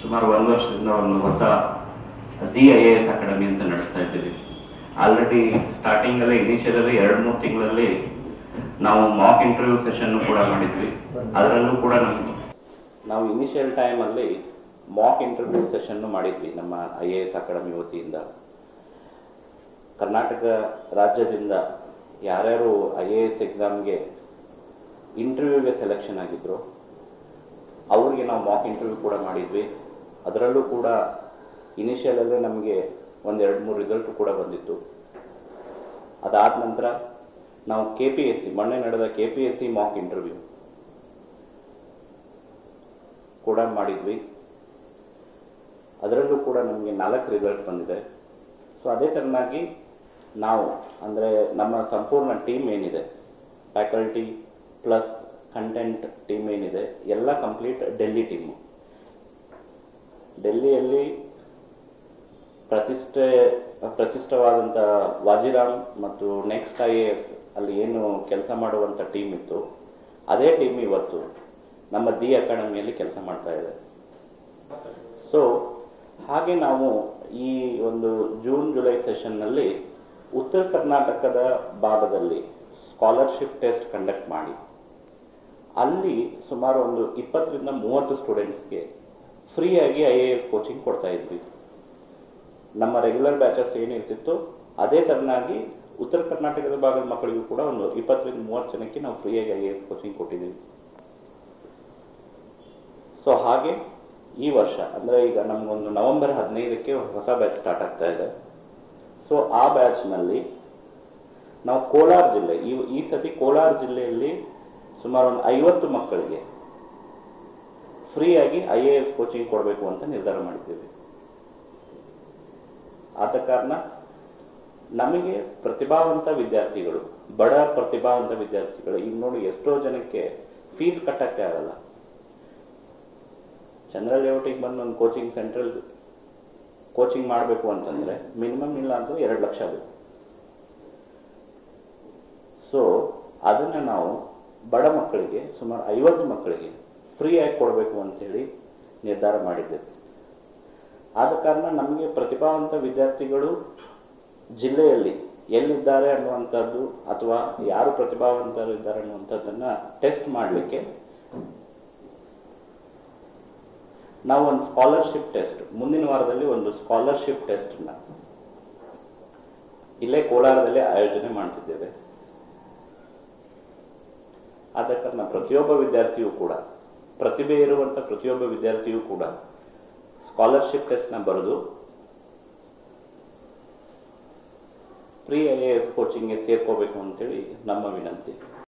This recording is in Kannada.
ಸುಮಾರು ಒಂದು ವರ್ಷದಿಂದ ಒಂದು ಹೊಸ the I A S academy ಅಂತ ನಡೆಸ್ತಾ ಇದ್ದೀವಿ ಆಲ್ರೆಡಿ ಸ್ಟಾರ್ಟಿಂಗ್ ಅಲ್ಲಿ ಇನಿಷಿಯಲ್ ಅಲ್ಲಿ ಎರಡು ಮೂರು ತಿಂಗಳಲ್ಲಿ ನಾವು ಮಾಕ್ ಇಂಟರ್ವ್ಯೂ ಸೆಷನ್ ಕೂಡ ಮಾಡಿದ್ವಿ ಅದರಲ್ಲೂ ಕೂಡ ನಮ್ಗೆ ನಾವು ಇನಿಷಿಯಲ್ ಟೈಮಲ್ಲಿ ಮಾಕ್ ಇಂಟರ್ವ್ಯೂ ಸೆಷನ್ನು ಮಾಡಿದ್ವಿ ನಮ್ಮ ಐ ಎ ಎಸ್ ಅಕಾಡೆಮಿ ವತಿಯಿಂದ ಕರ್ನಾಟಕ ರಾಜ್ಯದಿಂದ ಯಾರ್ಯಾರು ಐ ಎ ಎಸ್ ಎಕ್ಸಾಮ್ಗೆ ಇಂಟರ್ವ್ಯೂಗೆ ಸೆಲೆಕ್ಷನ್ ಆಗಿದ್ರು ಅವ್ರಿಗೆ ನಾವು ಮಾಕ್ ಇಂಟರ್ವ್ಯೂ ಕೂಡ ಮಾಡಿದ್ವಿ ಅದರಲ್ಲೂ ಕೂಡ ಇನಿಷಿಯಲಲ್ಲೇ ನಮಗೆ ಒಂದು ಎರಡು ಮೂರು ರಿಸಲ್ಟು ಕೂಡ ಬಂದಿತ್ತು ಅದಾದ ನಂತರ ನಾವು ಕೆ ಪಿ ಎಸ್ ಸಿ ಮೊನ್ನೆ ನಡೆದ K P S C mock interview ಕೂಡ ಮಾಡಿದ್ವಿ ಅದರಲ್ಲೂ ಕೂಡ ನಮಗೆ ನಾಲ್ಕು ರಿಸಲ್ಟ್ ಬಂದಿದೆ ಸೊ ಅದೇ ಥರನಾಗಿ ನಾವು ಅಂದರೆ ನಮ್ಮ ಸಂಪೂರ್ಣ ಟೀಮ್ ಏನಿದೆ ಫ್ಯಾಕಲ್ಟಿ ಪ್ಲಸ್ ಕಂಟೆಂಟ್ ಟೀಮ್ ಏನಿದೆ ಎಲ್ಲ ಕಂಪ್ಲೀಟ್ ಡೆಲ್ಲಿ ಟೀಮು ಡೆಲ್ಲಿಯಲ್ಲಿ ಪ್ರತಿಷ್ಠೆ ಪ್ರತಿಷ್ಠವಾದಂಥ ವಾಜಿರಾಮ್ ಮತ್ತು ನೆಕ್ಸ್ಟ್ ಐ ಎ ಎಸ್ ಅಲ್ಲಿ ಏನು ಕೆಲಸ ಮಾಡುವಂಥ ಟೀಮ್ ಇತ್ತು ಅದೇ ಟೀಮ್ ಇವತ್ತು ನಮ್ಮ ದಿ ಅಕಾಡೆಮಿಯಲ್ಲಿ ಕೆಲಸ ಮಾಡ್ತಾ ಇದೆ ಸೊ ಹಾಗೆ ನಾವು ಈ ಒಂದು ಜೂನ್ ಜುಲೈ ಸೆಷನ್ನಲ್ಲಿ ಉತ್ತರ ಕರ್ನಾಟಕದ ಭಾಗದಲ್ಲಿ ಸ್ಕಾಲರ್ಶಿಪ್ ಟೆಸ್ಟ್ ಕಂಡಕ್ಟ್ ಮಾಡಿ ಅಲ್ಲಿ ಸುಮಾರು ಒಂದು ಇಪ್ಪತ್ತರಿಂದ ಮೂವತ್ತು ಸ್ಟೂಡೆಂಟ್ಸ್ಗೆ ಫ್ರೀಯಾಗಿ ಐ ಎ ಎಸ್ ಕೋಚಿಂಗ್ ಕೊಡ್ತಾ ಇದ್ವಿ ನಮ್ಮ ರೆಗ್ಯುಲರ್ ಬ್ಯಾಚಸ್ ಏನಿರ್ತಿತ್ತು ಅದೇ ಥರನಾಗಿ ಉತ್ತರ ಕರ್ನಾಟಕದ ಭಾಗದ ಮಕ್ಕಳಿಗೂ ಕೂಡ ಒಂದು ಇಪ್ಪತ್ತರಿಂದ ಮೂವತ್ತು ಜನಕ್ಕೆ ನಾವು ಫ್ರೀಯಾಗಿ ಐ ಎ ಎಸ್ ಕೋಚಿಂಗ್ ಕೊಟ್ಟಿದ್ದೀವಿ ಸೊ ಹಾಗೆ ಈ ವರ್ಷ ಅಂದರೆ ಈಗ ನಮಗೊಂದು ನವೆಂಬರ್ ಹದಿನೈದಕ್ಕೆ ಒಂದು ಹೊಸ ಬ್ಯಾಚ್ ಸ್ಟಾರ್ಟ್ ಆಗ್ತಾ ಇದೆ ಸೊ ಆ ಬ್ಯಾಚ್ನಲ್ಲಿ ನಾವು ಕೋಲಾರ ಜಿಲ್ಲೆ ಈ ಈ ಸತಿ ಕೋಲಾರ ಜಿಲ್ಲೆಯಲ್ಲಿ ಸುಮಾರು ಒಂದು ಐವತ್ತು ಮಕ್ಕಳಿಗೆ ಫ್ರೀಯಾಗಿ ಐ ಎ ಎಸ್ ಕೋಚಿಂಗ್ ಕೊಡಬೇಕು ಅಂತ ನಿರ್ಧಾರ ಮಾಡಿದ್ದೀವಿ ಆದ ಕಾರಣ ನಮಗೆ ಪ್ರತಿಭಾವಂತ ವಿದ್ಯಾರ್ಥಿಗಳು ಬಡ ಪ್ರತಿಭಾವಂತ ವಿದ್ಯಾರ್ಥಿಗಳು ಈಗ ನೋಡಿ ಎಷ್ಟೋ ಜನಕ್ಕೆ ಫೀಸ್ ಕಟ್ಟಕ್ಕೆ ಆಗಲ್ಲ ಚಂದ್ರ ಲೇಔಟಿಗೆ ಬಂದು ಒಂದು ಕೋಚಿಂಗ್ ಸೆಂಟ್ರಲ್ ಕೋಚಿಂಗ್ ಮಾಡಬೇಕು ಅಂತಂದರೆ ಮಿನಿಮಮ್ ಇಲ್ಲ ಅಂತಂದ್ರೆ ಎರಡು ಲಕ್ಷ ಬೇಕು ಸೊ ಅದನ್ನು ನಾವು ಬಡ ಮಕ್ಕಳಿಗೆ ಸುಮಾರು ಐವತ್ತು ಮಕ್ಕಳಿಗೆ ಫ್ರೀಯಾಗಿ ಕೊಡಬೇಕು ಅಂತೇಳಿ ನಿರ್ಧಾರ ಮಾಡಿದ್ದೇವೆ ಆದ ಕಾರಣ ನಮಗೆ ಪ್ರತಿಭಾವಂತ ವಿದ್ಯಾರ್ಥಿಗಳು ಜಿಲ್ಲೆಯಲ್ಲಿ ಎಲ್ಲಿದ್ದಾರೆ ಅನ್ನುವಂಥದ್ದು ಅಥವಾ ಯಾರು ಪ್ರತಿಭಾವಂತರು ಇದ್ದಾರೆ ಅನ್ನುವಂಥದ್ದನ್ನು ಟೆಸ್ಟ್ ಮಾಡಲಿಕ್ಕೆ ನಾವು ಒಂದು ಸ್ಕಾಲರ್ಶಿಪ್ ಟೆಸ್ಟ್ ಮುಂದಿನ ವಾರದಲ್ಲಿ ಒಂದು ಸ್ಕಾಲರ್ಶಿಪ್ ಟೆಸ್ಟನ್ನ ಇಲ್ಲೇ ಕೋಲಾರದಲ್ಲೇ ಆಯೋಜನೆ ಮಾಡ್ತಿದ್ದೇವೆ ಆದ ಕಾರಣ ಪ್ರತಿಯೊಬ್ಬ ವಿದ್ಯಾರ್ಥಿಯೂ ಕೂಡ ಪ್ರತಿಭೆ ಇರುವಂಥ ಪ್ರತಿಯೊಬ್ಬ ವಿದ್ಯಾರ್ಥಿಯೂ ಕೂಡ ಸ್ಕಾಲರ್ಶಿಪ್ ಟೆಸ್ಟ್ನ ಬರೆದು ಪ್ರೀ ಐ ಎ ಎಸ್ ಕೋಚಿಂಗ್ಗೆ ಸೇರ್ಕೋಬೇಕು ಅಂತೇಳಿ ನಮ್ಮ ವಿನಂತಿ